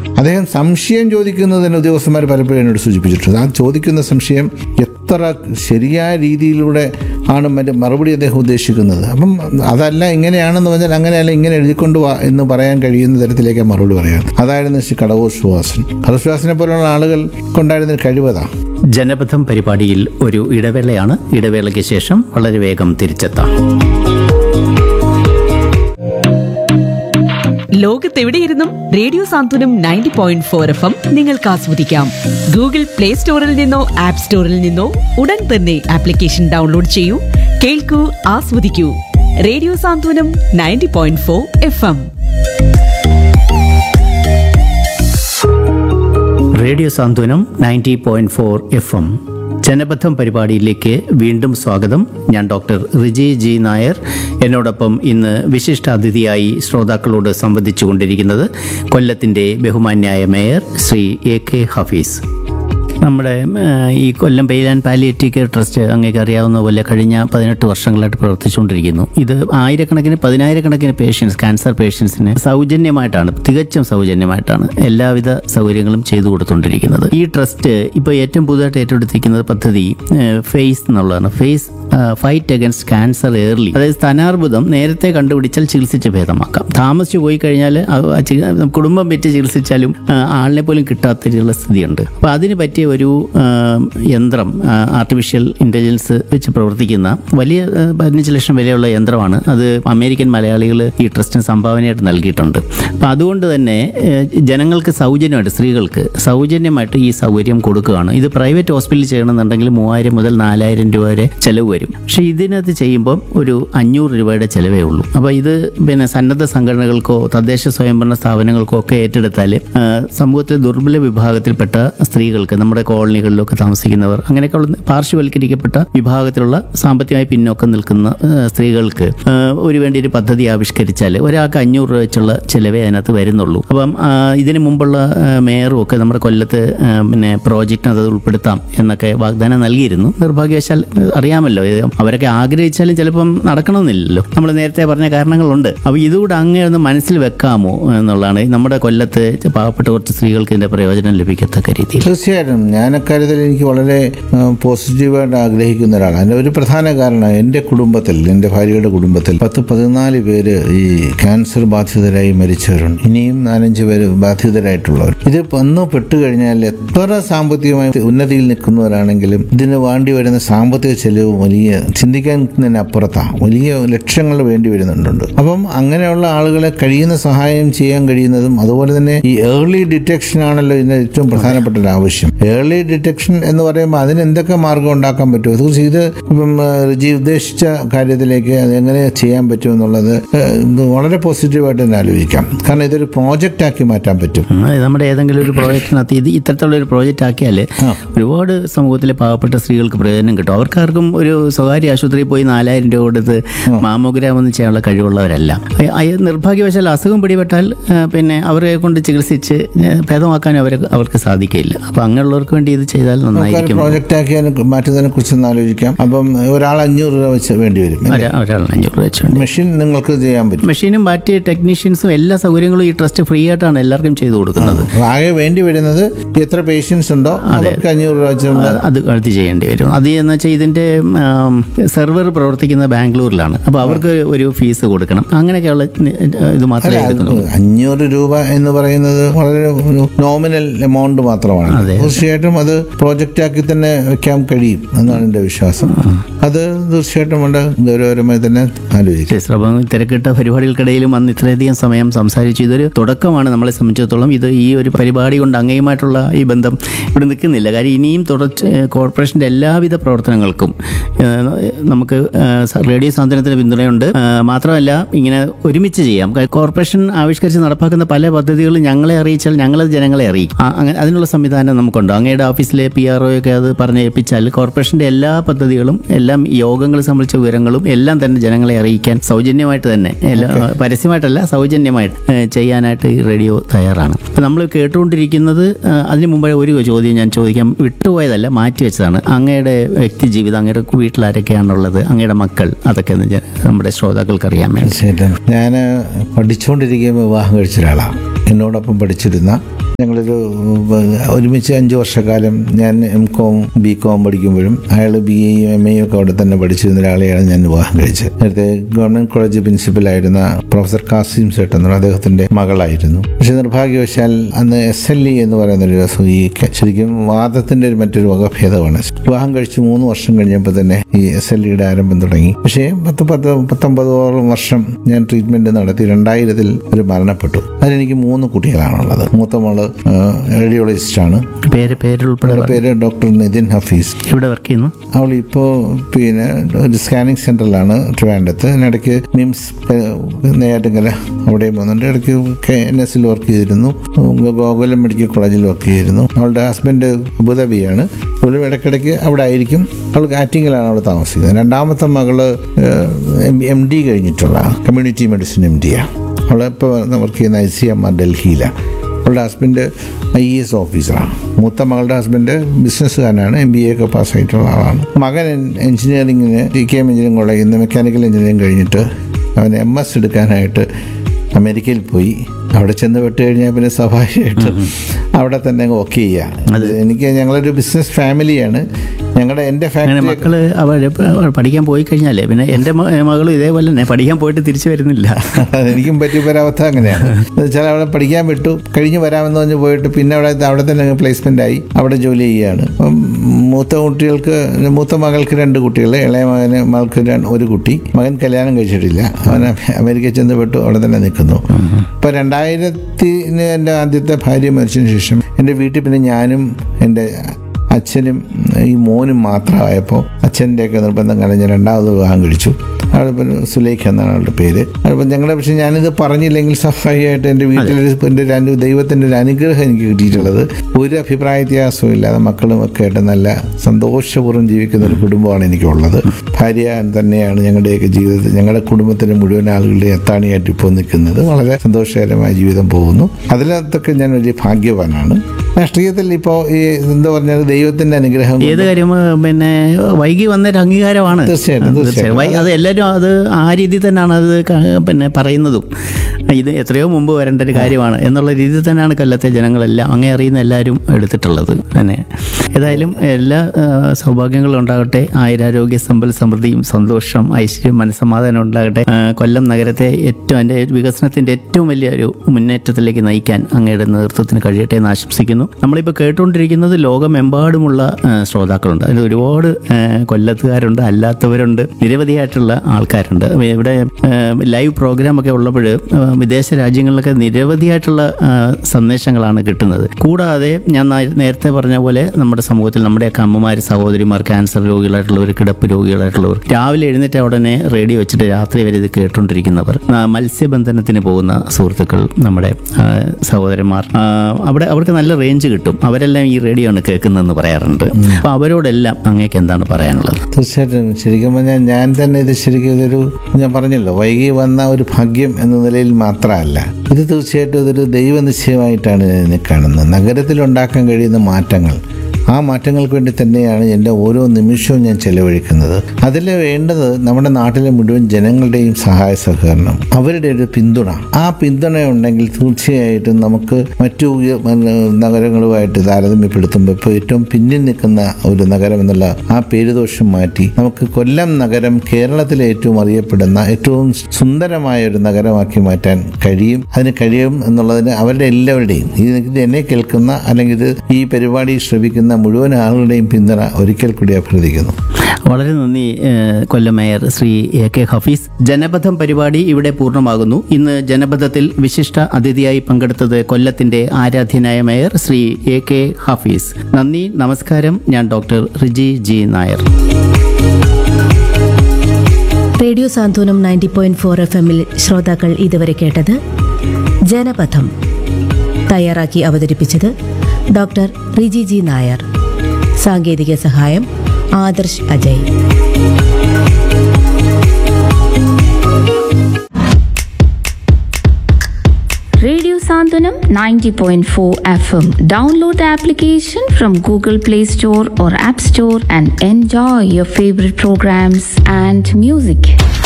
അദ്ദേഹം സംശയം ചോദിക്കുന്നതിന് ഉദ്യോഗസ്ഥന്മാർ പലപ്പോഴും എന്നോട് സൂചിപ്പിച്ചിട്ടുണ്ട് ആ ചോദിക്കുന്ന സംശയം എത്ര ശരിയായ രീതിയിലൂടെ ആണ് മറ്റേ മറുപടി അദ്ദേഹം ഉദ്ദേശിക്കുന്നത് അപ്പം അതല്ല ഇങ്ങനെയാണെന്ന് പറഞ്ഞാൽ അങ്ങനെയല്ല ഇങ്ങനെ എഴുതിക്കൊണ്ട് വാ എന്ന് പറയാൻ കഴിയുന്ന തരത്തിലേക്ക് മറുപടി പറയാം അതായിരുന്നു ശ്രീ കടവൂർ സുഹാസൻ കടവൂർ സുഹാസിനെ പോലുള്ള ആളുകൾ കൊണ്ടായിരുന്ന കഴിവതാ ജനപഥം പരിപാടിയിൽ ഒരു ഇടവേളയാണ് ഇടവേളയ്ക്ക് ശേഷം വളരെ വേഗം തിരിച്ചെത്താം ലോകത്തെവിടെയിരുന്നും radio Santhwanam ninety point four F M നിങ്ങൾക്ക് ആസ്വദിക്കാം ഗൂഗിൾ പ്ലേ സ്റ്റോറിൽ നിന്നോ ആപ്പ് സ്റ്റോറിൽ നിന്നോ ഉടൻ തന്നെ ആപ്ലിക്കേഷൻ ഡൗൺലോഡ് ചെയ്യൂ കേൾക്കൂ ആസ്വദിക്കൂ radio Santhwanam ninety point four F M radio Santhwanam ninety point four F M ജനപഥം പരിപാടിയിലേക്ക് വീണ്ടും സ്വാഗതം ഞാൻ ഡോക്ടർ റിജി ജി നായർ എന്നോടൊപ്പം ഇന്ന് വിശിഷ്ട അതിഥിയായി ശ്രോതാക്കളോട് സംവദിച്ചു കൊണ്ടിരിക്കുന്നത് കൊല്ലത്തിൻ്റെ ബഹുമാന്യായ mayor Shri A K Hafeez നമ്മുടെ ആ, ഈ Kollam pain and palliative care trust അങ്ങേക്ക് അറിയാവുന്ന പോലെ കഴിഞ്ഞ പതിനെട്ട് വർഷങ്ങളായിട്ട് പ്രവർത്തിച്ചുകൊണ്ടിരിക്കുന്നു ഇത് ആയിരക്കണക്കിന് പതിനായിരക്കണക്കിന് പേഷ്യൻസ് ക്യാൻസർ പേഷ്യൻസിന് സൗജന്യമായിട്ടാണ് തികച്ചും സൗജന്യമായിട്ടാണ് എല്ലാവിധ സൗകര്യങ്ങളും ചെയ്തു കൊടുത്തുകൊണ്ടിരിക്കുന്നത് ഈ ട്രസ്റ്റ് ഇപ്പോൾ ഏറ്റവും പുതുതായിട്ട് ഏറ്റെടുത്തിരിക്കുന്നത് പദ്ധതി ഫേസ് എന്നുള്ളതാണ് FACE fight against cancer early അതായത് സ്ഥാനാർബുദം നേരത്തെ കണ്ടുപിടിച്ചാൽ ചികിത്സിച്ച് ഭേദമാക്കാം താമസിച്ചു പോയി കഴിഞ്ഞാൽ അത് ആ ചി- കുടുംബം വെച്ച് ചികിത്സിച്ചാലും ആ, ആളിനെ പോലും കിട്ടാത്ത രീതിയിലുള്ള സ്ഥിതിയുണ്ട് അപ്പോൾ അതിന് പറ്റിയ ഒരു ആ, യന്ത്രം ആർട്ടിഫിഷ്യൽ ഇൻ്റലിജൻസ് വെച്ച് പ്രവർത്തിക്കുന്ന വലിയ ആ, പതിനഞ്ച് ലക്ഷം വിലയുള്ള യന്ത്രമാണ് അത് അമേരിക്കൻ മലയാളികൾ ഈ ട്രസ്റ്റിന് സംഭാവനയായിട്ട് നൽകിയിട്ടുണ്ട് അപ്പോൾ അതുകൊണ്ട് തന്നെ ഏഹ്, ജനങ്ങൾക്ക് സൗജന്യമായിട്ട് സ്ത്രീകൾക്ക് സൗജന്യമായിട്ട് ഈ സൗകര്യം കൊടുക്കുകയാണ് ഇത് പ്രൈവറ്റ് ഹോസ്പിറ്റലിൽ ചെയ്യണമെന്നുണ്ടെങ്കിൽ മൂവായിരം മുതൽ നാലായിരം രൂപ വരെ ചിലവ് വരും പക്ഷേ ഇതിനകത്ത് ചെയ്യുമ്പോൾ ഒരു അഞ്ഞൂറ് രൂപയുടെ ചിലവേ ഉള്ളൂ അപ്പോൾ ഇത് പിന്നെ സന്നദ്ധ സംഘടനകൾക്കോ തദ്ദേശ സ്വയംഭരണ സ്ഥാപനങ്ങൾക്കോ ഒക്കെ ഏറ്റെടുത്താൽ ആ, സമൂഹത്തിലെ ദുർബല വിഭാഗത്തിൽപ്പെട്ട സ്ത്രീകൾക്ക് നമ്മുടെ കോളനികളിലൊക്കെ താമസിക്കുന്നവർ അങ്ങനെയൊക്കെയുള്ള പാർശ്വവൽക്കരിക്കപ്പെട്ട വിഭാഗത്തിലുള്ള സാമ്പത്തികമായി പിന്നോക്കം നിൽക്കുന്ന ആ, സ്ത്രീകൾക്ക് ആ, ഒരു വേണ്ടി ഒരു പദ്ധതി ആവിഷ്കരിച്ചാൽ ഒരാൾക്ക് അഞ്ഞൂറ് രൂപ വെച്ചുള്ള ചിലവേ അതിനകത്ത് വരുന്നുള്ളൂ അപ്പം ആ, ഇതിനു മുമ്പുള്ള ആ, മേയറും ഒക്കെ നമ്മുടെ കൊല്ലത്ത് ആ, പിന്നെ പ്രോജക്റ്റിന് അത് ഉൾപ്പെടുത്താം എന്നൊക്കെ വാഗ്ദാനം നൽകിയിരുന്നു നിർഭാഗ്യവശാൽ ആ, അറിയാമല്ലോ ഇത് അവരൊക്കെ ആഗ്രഹിച്ചാലും ചിലപ്പം നടക്കണമെന്നില്ലല്ലോ നമ്മൾ നേരത്തെ പറഞ്ഞ കാരണങ്ങളുണ്ട് അപ്പോൾ ഇതുകൂടെ അങ്ങേ ഒന്ന് മനസ്സിൽ വെക്കാമോ എന്നുള്ളതാണ് നമ്മുടെ കൊല്ലത്ത് പാവപ്പെട്ട കുറച്ച് സ്ത്രീകൾക്ക് ഇതിന്റെ പ്രയോജനം ലഭിക്കത്തക്ക രീതിയിൽ തീർച്ചയായിട്ടും ഞാൻ അക്കാര്യത്തിൽ എനിക്ക് വളരെ ആ, പോസിറ്റീവായിട്ട് ആഗ്രഹിക്കുന്ന ഒരാളാണ് അതിൻ്റെ ഒരു പ്രധാന കാരണം എൻ്റെ കുടുംബത്തിൽ എൻ്റെ ഭാര്യയുടെ കുടുംബത്തിൽ പത്ത് പതിനാല് പേര് ഈ ക്യാൻസർ ബാധിതരായി മരിച്ചവരുണ്ട് ഇനിയും നാലഞ്ച് പേര് ബാധിതരായിട്ടുള്ളവർ ഇത് വന്നു പെട്ടുകഴിഞ്ഞാൽ എത്ര സാമ്പത്തികമായി ഉന്നതിയിൽ നിൽക്കുന്നവരാണെങ്കിലും ഇതിന് വേണ്ടി വരുന്ന സാമ്പത്തിക ചെലവ് വലിയ ചിന്തിക്കാൻ തന്നെ അപ്പുറത്താണ് വലിയ ലക്ഷങ്ങൾ വേണ്ടി വരുന്നുണ്ട് അപ്പം അങ്ങനെയുള്ള ആളുകളെ കഴിയുന്ന സഹായം ചെയ്യാൻ കഴിയുന്നതും അതുപോലെ തന്നെ ഈ ഏർലി ഡിറ്റക്ഷൻ ആണല്ലോ ഇതിന്റെ ഏറ്റവും പ്രധാനപ്പെട്ട ഒരു ആവശ്യം ഏർലി ഡിറ്റക്ഷൻ എന്ന് പറയുമ്പോൾ അതിന് എന്തൊക്കെ മാർഗം ഉണ്ടാക്കാൻ പറ്റും അതുകുറിച്ച് ഇത് ഇപ്പം ആ, റിജി ഉദ്ദേശിച്ച കാര്യത്തിലേക്ക് അത് എങ്ങനെ ചെയ്യാൻ പറ്റും എന്നുള്ളത് ആ, ഇത് വളരെ പോസിറ്റീവായിട്ട് തന്നെ ആലോചിക്കാം കാരണം ഇതൊരു പ്രോജക്റ്റ് ആക്കി മാറ്റാൻ പറ്റും ഉം, അത് നമ്മുടെ ഏതെങ്കിലും ഒരു പ്രോജക്റ്റിനകത്ത് ഇത് ഇത്തരത്തിലുള്ള ഒരു പ്രോജക്റ്റ് ആക്കിയാൽ ഒരുപാട് സമൂഹത്തിലെ പാവപ്പെട്ട സ്ത്രീകൾക്ക് പ്രയോജനം കിട്ടും അവർക്കാർക്കും ഒരു സ്വകാര്യ ആശുപത്രിയിൽ പോയി നാലായിരം രൂപ കൊടുത്ത് മാമോഗ്രാം ഒന്നും ചെയ്യാനുള്ള കഴിവുള്ളവരല്ല അയ- അയ- നിർഭാഗ്യവശാൽ അസുഖം പിടിപെട്ടാൽ ആ, പിന്നെ അവരെ കൊണ്ട് ചികിത്സിച്ച് ആ, ഭേദമാക്കാൻ അവരെ അവർക്ക് സാധിക്കില്ല അപ്പൊ അങ്ങനെയുള്ളവർക്ക് വേണ്ടി ഇത് ചെയ്താൽ നന്നായിരിക്കും പ്രോജക്റ്റ് ആക്കി അതിനെ മാറ്റുന്നതിനെ കുറിച്ച് ഒന്ന് ആലോചിക്കാം അപ്പം ഒരാൾ അഞ്ഞൂറ് രൂപ വെച്ച് വേണ്ടി വരും ഒരാ- ഒരാളിന് അഞ്ഞൂറ് രൂപ വെച്ചുകൊണ്ട് മെഷീൻ നിങ്ങൾക്ക് ചെയ്യാൻ പറ്റും മെഷീനും മറ്റ് ടെക്നീഷ്യൻസും എല്ലാ സൗകര്യങ്ങളും ഈ ട്രസ്റ്റ് ഫ്രീ ആയിട്ടാണ് എല്ലാവർക്കും ചെയ്തു കൊടുക്കുന്നത് ആകെ വേണ്ടി വരുന്നത് എത്ര പേഷ്യൻസ് ഉണ്ടോ അവർക്ക് അഞ്ഞൂറ് രൂപ വെച്ച് അത് അത് അടുത്ത് ചെയ്യേണ്ടി വരും അത് എന്ന് വെച്ചാൽ ഇതിന്റെ സെർവർ പ്രവർത്തിക്കുന്ന ബാംഗ്ലൂരിലാണ് അപ്പോൾ അവർക്ക് ഒരു ഫീസ് കൊടുക്കണം അങ്ങനെയൊക്കെയുള്ള ഇത് മാത്രമേ എടുക്കുന്നുള്ളൂ അഞ്ഞൂറ് രൂപ എന്ന് പറയുന്നത് വളരെ നോമിനൽ എമൗണ്ട് മാത്രമാണ് തീർച്ചയായിട്ടും അത് പ്രോജക്റ്റ് ആക്കി തന്നെ വെക്കാൻ കഴിയും എന്നാണ് എൻ്റെ വിശ്വാസം അത് തീർച്ചയായിട്ടും വളരെ ഗൗരവപരമായി തന്നെ ആലോചിക്കും ശ്രമം തിരക്കിട്ട പരിപാടികൾക്കിടയിലും അന്ന് ഇത്രയധികം സമയം സംസാരിച്ചു ഇതൊരു തുടക്കമാണ് നമ്മളെ സംബന്ധിച്ചിടത്തോളം ഇത് ഈ ഒരു പരിപാടി കൊണ്ട് അങ്ങയുമായിട്ടുള്ള ഈ ബന്ധം ഇവിടെ നിൽക്കുന്നില്ല കാര്യം ഇനിയും തുടർച്ച കോർപ്പറേഷൻ്റെ എല്ലാവിധ പ്രവർത്തനങ്ങൾക്കും ഏഹ്, നമുക്ക് ഏഹ്, സ- റേഡിയോ സാന്ത്വനത്തിന് പിന്തുണയുണ്ട് ഏഹ്, മാത്രമല്ല ഇങ്ങനെ ഒരുമിച്ച് ചെയ്യാം കാ- കോർപ്പറേഷൻ ആവിഷ്കരിച്ച് നടപ്പാക്കുന്ന പല പദ്ധതികളും ഞങ്ങളെ അറിയിച്ചാൽ ഞങ്ങളത് ജനങ്ങളെ അറിയിക്കും ആ, അങ്ങനെ അതിനുള്ള സംവിധാനം നമുക്കുണ്ട് അങ്ങയുടെ ഓഫീസിലെ പി ആർ ഒക്കെ അത് പറഞ്ഞേൽപ്പിച്ചാൽ കോർപ്പറേഷൻ്റെ എല്ലാ പദ്ധതികളും എല്ലാം യോഗങ്ങൾ സംബന്ധിച്ച വിവരങ്ങളും എല്ലാം തന്നെ ജനങ്ങളെ അറിയിക്കാൻ സൗജന്യമായിട്ട് തന്നെ എല്ലാ പരസ്യമായിട്ടല്ല സൗജന്യമായിട്ട് ഏഹ്, ചെയ്യാനായിട്ട് ഈ റേഡിയോ തയ്യാറാണ് അപ്പോൾ നമ്മൾ കേട്ടുകൊണ്ടിരിക്കുന്നത് ഏഹ്, അതിന് മുമ്പേ ഒരു ചോദ്യം ഞാൻ ചോദിക്കാൻ വിട്ടുപോയതല്ല മാറ്റിവെച്ചതാണ് അങ്ങയുടെ വ്യക്തി ജീവിതം അങ്ങയുടെ വീട്ടിലാരൊക്കെയാണുള്ളത് അങ്ങയുടെ മക്കൾ അതൊക്കെ ഒന്ന് ജന- നമ്മുടെ ശ്രോതാക്കൾക്ക് അറിയാൻ വേണ്ടി തീർച്ചയായിട്ടും ഞാൻ പഠിച്ചുകൊണ്ടിരിക്കുമ്പോൾ വിവാഹം കഴിച്ച ഒരാളാണ് എന്നോടൊപ്പം പഠിച്ചിരുന്ന ഞങ്ങളൊരു ഉം, ഒരുമിച്ച് അഞ്ച് വർഷക്കാലം ഞാൻ എം കോം ബി കോം പഠിക്കുമ്പോഴും അയാൾ ബി എയും എം എയും ഒക്കെ അവിടെ തന്നെ പഠിച്ചിരുന്ന ഒരാളെയാണ് ഞാൻ വിവാഹം കഴിച്ചത് നേരത്തെ ഗവൺമെന്റ് കോളേജ് പ്രിൻസിപ്പലായിരുന്ന പ്രൊഫസർ കാസിം സേട്ട് എന്നുള്ള അദ്ദേഹത്തിന്റെ മകളായിരുന്നു പക്ഷെ നിർഭാഗ്യവശാൽ അന്ന് എസ് എൽ ഇ എന്ന് പറയുന്ന ഒരു അസു- ഈ ക- ശരിക്കും വാദത്തിന്റെ ഒരു മറ്റൊരു വകഭേദമാണ് വിവാഹം കഴിച്ച് മൂന്ന് വർഷം കഴിഞ്ഞപ്പോൾ തന്നെ ഈ എസ് എൽ ഇയുടെ ആരംഭം തുടങ്ങി പക്ഷേ പത്ത് പത്ത് പത്തൊമ്പതോളം വർഷം ഞാൻ ട്രീറ്റ്മെന്റ് നടത്തി രണ്ടായിരത്തിൽ ഒരു മരണപ്പെട്ടു അതിലെനിക്ക് മൂന്ന് കുട്ടികളാണുള്ളത് മൂത്ത മോള് റേഡിയോളജിസ്റ്റ് ആണ് പേര് പേരുൾപ്പെടെ അവരുടെ പേര് ഡോക്ടർ നിതിൻ ഹഫീസ് ഇവിടെ വർക്ക് ചെയ്യുന്നു അവൾ ഇപ്പോൾ പിന്നെ ഒരു സ്കാനിങ് സെന്ററിലാണ് ട്രിവാൻഡത്ത് ഇതിനിടയ്ക്ക് മിംസ് നെയ്യാറ്റിങ്കര അവിടെയും പോകുന്നുണ്ട് ഇടയ്ക്ക് കെ എൻ എസിൽ വർക്ക് ചെയ്തിരുന്നു ഗോകുലം മെഡിക്കൽ കോളേജിൽ വർക്ക് ചെയ്തിരുന്നു അവളുടെ ഹസ്ബൻഡ് അബുദാബിയാണ് അവൾ ഇടയ്ക്കിടയ്ക്ക് അവിടെ ആയിരിക്കും അവൾ ആറ്റിങ്ങിലാണ് അവിടെ താമസിക്കുന്നത് രണ്ടാമത്തെ മകള് എം ഡി കഴിഞ്ഞിട്ടുള്ള കമ്മ്യൂണിറ്റി മെഡിസിൻ എം ഡിയാണ് അവളിപ്പോൾ വർക്ക് ചെയ്യുന്ന ഐ സി എം ആർ ഡൽഹിയിലാണ് അവളുടെ ഹസ്ബൻഡ് ഐ എ എസ് ഓഫീസറാണ് മൂത്ത മകളുടെ ഹസ്ബൻഡ് ബിസിനസ്സുകാരനാണ് എം ബി എ ഒക്കെ പാസ്സായിട്ടുള്ള ആളാണ് മകൻ എഞ്ചിനീയറിങ്ങിന് ടി കെ എം എഞ്ചിനീയറിംഗ് കോളേജിൽ നിന്ന് മെക്കാനിക്കൽ എഞ്ചിനീയറിംഗ് കഴിഞ്ഞിട്ട് അവൻ എം എസ് എടുക്കാനായിട്ട് അമേരിക്കയിൽ പോയി അവിടെ ചെന്ന് വിട്ട് കഴിഞ്ഞാൽ പിന്നെ സ്വാഭാവികമായിട്ട് അവിടെ തന്നെ വർക്ക് ചെയ്യുക എനിക്ക് ഞങ്ങളൊരു ബിസിനസ് ഫാമിലിയാണ് ഞങ്ങളുടെ എൻ്റെ അങ്ങനെ ഫാക്ടറി മക്കള് അവർ പഠിക്കാൻ പോയി കഴിഞ്ഞാലേ പിന്നെ എൻ്റെ മകളും ഇതേപോലെ തന്നെ പഠിക്കാൻ പോയിട്ട് തിരിച്ചു വരുന്നില്ല എനിക്കും പറ്റിയ ഒരവസ്ഥ അങ്ങനെയാണ് എന്നുവെച്ചാൽ അവിടെ പഠിക്കാൻ വിട്ടു കഴിഞ്ഞ് വരാമെന്ന് പറഞ്ഞ് പോയിട്ട് പിന്നെ അവിടെ അവിടെ തന്നെ പ്ലേസ്മെന്റ് ആയി അവിടെ ജോലി ചെയ്യുകയാണ് അപ്പം മൂത്ത കുട്ടികൾക്ക് മൂത്ത മകൾക്ക് രണ്ട് കുട്ടികൾ ഇളയ മകന് മകൾക്ക് ര- ഒരു കുട്ടി മകൻ കല്യാണം കഴിച്ചിട്ടില്ല അവൻ അമേ- അമേരിക്കയിൽ ചെന്ന് വിട്ടു അവിടെ തന്നെ നിൽക്കുന്നു ഇപ്പൊ രണ്ടായിരത്തിന് എൻ്റെ ആദ്യത്തെ ഭാര്യ മരിച്ചതിന് ശേഷം എൻ്റെ വീട്ടിൽ പിന്നെ ഞാനും എൻ്റെ അച്ഛനും ഈ മോനും മാത്രമായപ്പോൾ അച്ഛൻ്റെയൊക്കെ നിർബന്ധം കഴിഞ്ഞ് രണ്ടാമത് വിവാഹം കഴിച്ചു അവിടെ പിന്നെ സുലേഖ എന്നാണ് അവളുടെ പേര് അപ്പം ഞങ്ങളുടെ പക്ഷേ ഞാനിത് പറഞ്ഞില്ലെങ്കിൽ സ്വാഭാവികമായിട്ട് എൻ്റെ വീട്ടിലൊരു എൻ്റെ ഒരു അനു- ദൈവത്തിൻ്റെ ഒരു അനുഗ്രഹം എനിക്ക് കിട്ടിയിട്ടുള്ളത് ഒരു അഭിപ്രായ വ്യത്യാസവും ഇല്ലാതെ മക്കളും ഒക്കെ ആയിട്ട് നല്ല സന്തോഷപൂർവ്വം ജീവിക്കുന്ന ഒരു കുടുംബമാണ് എനിക്കുള്ളത് ഭാര്യ തന്നെയാണ് ഞങ്ങളുടെയൊക്കെ ജീവിതത്തിൽ ഞങ്ങളുടെ കുടുംബത്തിൻ്റെ മുഴുവൻ ആളുകളുടെ എത്താണിയായിട്ട് ഇപ്പോൾ നിൽക്കുന്നത് വളരെ സന്തോഷകരമായ ജീവിതം പോകുന്നു അതിനകത്തൊക്കെ ഞാൻ വലിയ ഭാഗ്യവാനാണ് രാഷ്ട്രീയത്തിൽ ഇപ്പോൾ ഈ എന്താ പറഞ്ഞാൽ ദൈവത്തിൻ്റെ അനുഗ്രഹം കൊണ്ട് ഏത് കാര്യം പിന്നെ വൈകി വന്നൊരു അംഗീകാരമാണ് തീർച്ചയായിട്ടും, തീർച്ചയായിട്ടും. വൈ- അത് എല്ലാവരും അത് ആ രീതിയിൽ തന്നെയാണ് അത് ക- പിന്നെ പറയുന്നതും ഇത് എത്രയോ മുമ്പ് വരേണ്ട ഒരു കാര്യമാണ് എന്നുള്ള രീതിയിൽ തന്നെയാണ് കൊല്ലത്തെ ജനങ്ങളെല്ലാം അങ്ങേ അറിയുന്ന എല്ലാവരും എടുത്തിട്ടുള്ളത് തന്നെ ഏതായാലും എല്ലാ ആ, സൗഭാഗ്യങ്ങളും ഉണ്ടാകട്ടെ ആയുരാരോഗ്യ സമ്പൽ സമൃദ്ധിയും സന്തോഷം ഐശ്വര്യം മനസ്സമാധാനം ഉണ്ടാകട്ടെ ആ, കൊല്ലം നഗരത്തെ ഏറ്റവും അതിൻ്റെ വികസനത്തിൻ്റെ ഏറ്റവും വലിയ ഒരു മുന്നേറ്റത്തിലേക്ക് നയിക്കാൻ അങ്ങയുടെ നേതൃത്വത്തിന് കഴിയട്ടെ എന്ന് ആശംസിക്കുന്നു നമ്മളിപ്പോൾ കേട്ടുകൊണ്ടിരിക്കുന്നത് ലോകമെമ്പാടുമുള്ള ആ, ശ്രോതാക്കളുണ്ട് അതിൽ ഒരുപാട് ആ, കൊല്ലത്തുകാരുണ്ട് അല്ലാത്തവരുണ്ട് നിരവധിയായിട്ടുള്ള ആൾക്കാരുണ്ട് ഇവിടെ ലൈവ് പ്രോഗ്രാം ഒക്കെ ഉള്ളപ്പോൾ വിദേശ രാജ്യങ്ങളിലൊക്കെ നിരവധിയായിട്ടുള്ള ആ, സന്ദേശങ്ങളാണ് കിട്ടുന്നത് കൂടാതെ ഞാൻ നേ- നേരത്തെ പറഞ്ഞ പോലെ നമ്മുടെ സമൂഹത്തിൽ നമ്മുടെയൊക്കെ അമ്മമാർ സഹോദരിമാർ ക്യാൻസർ രോഗികളായിട്ടുള്ളവർ കിടപ്പ് രോഗികളായിട്ടുള്ളവർ രാവിലെ എഴുന്നേറ്റ് ഉടനെ റേഡിയോ വെച്ചിട്ട് രാത്രി വരെ ഇത് കേട്ടുകൊണ്ടിരിക്കുന്നവർ ആ, മത്സ്യബന്ധനത്തിന് പോകുന്ന സുഹൃത്തുക്കൾ നമ്മുടെ ആ, സഹോദരന്മാർ ആ, അവിടെ അവർക്ക് നല്ല റേഞ്ച് കിട്ടും അവരെല്ലാം ഈ റേഡിയോ ആണ് കേൾക്കുന്നതെന്ന് പറയാറുണ്ട് അപ്പോൾ അവരോടെല്ലാം അങ്ങേക്ക് എന്താണ് പറയാനുള്ളത് തീർച്ചയായിട്ടും ശരിക്കും പറഞ്ഞാൽ ഞാൻ തന്നെ ഇത് ശരിക്കും ഇതൊരു ഞാൻ പറഞ്ഞല്ലോ വൈകി വന്ന ഒരു ഭാഗ്യം എന്ന നിലയിൽ മാത്രമല്ല ഇത് തീർച്ചയായിട്ടും ഇതൊരു ദൈവനിശ്ചയമായിട്ടാണ് ഞാൻ ഇതിനെ കാണുന്നത് നഗരത്തിൽ ഉണ്ടാക്കാൻ കഴിയുന്ന മാറ്റങ്ങൾ ആ മാറ്റങ്ങൾക്ക് വേണ്ടി തന്നെയാണ് എൻ്റെ ഓരോ നിമിഷവും ഞാൻ ചെലവഴിക്കുന്നത് അതിൽ വേണ്ടത് നമ്മുടെ നാട്ടിലെ മുഴുവൻ ജനങ്ങളുടെയും സഹായ സഹകരണം അവരുടെ ഒരു പിന്തുണ ആ പിന്തുണ ഉണ്ടെങ്കിൽ തീർച്ചയായിട്ടും നമുക്ക് മറ്റു ഉയ- പിന്നെ നഗരങ്ങളുമായിട്ട് താരതമ്യപ്പെടുത്തുമ്പോൾ ഇപ്പോൾ ഏറ്റവും പിന്നിൽ നിൽക്കുന്ന ഒരു നഗരം എന്നുള്ള ആ പേരുദോഷം മാറ്റി നമുക്ക് കൊല്ലം നഗരം കേരളത്തിലെ ഏറ്റവും അറിയപ്പെടുന്ന ഏറ്റവും സുന്ദരമായ ഒരു നഗരമാക്കി മാറ്റാൻ കഴിയും അതിന് കഴിയും എന്നുള്ളതിന് അവരുടെ എല്ലാവരുടെയും ഇത് എന്നെ കേൾക്കുന്ന അല്ലെങ്കിൽ ഇത് ഈ പരിപാടി ശ്രവിക്കുന്ന മുഴുവൻ ആളുകളുടെയും പിന്തുണ ഒരിക്കൽ കൂടി അഭ്യർത്ഥിക്കുന്നു വളരെ നന്ദി ഏഹ്, Kollam mayor Shri A K Hafeez Janapatham പരിപാടി ഇവിടെ പൂർണ്ണമാകുന്നു ഇന്ന് ജനപഥത്തിൽ വിശിഷ്ട അതിഥിയായി പങ്കെടുത്തത് കൊല്ലത്തിന്റെ ആരാധ്യനായ mayor Shri A K Hafeez നന്ദി നമസ്കാരം ഞാൻ doctor Riji G Nair radio Santhwanam ninety point four F എമ്മിൽ ശ്രോതാക്കൾ ഇതുവരെ കേട്ടത് ജനപഥം തയ്യാറാക്കി അവതരിപ്പിച്ചത് ഡോക്ടർ റിജി ജി നായർ സാങ്കേതിക സഹായം Adarsh Ajay Radio Sandhanam 90.4 FM. Download the application from Google Play Store or App Store and enjoy your favorite programs and music.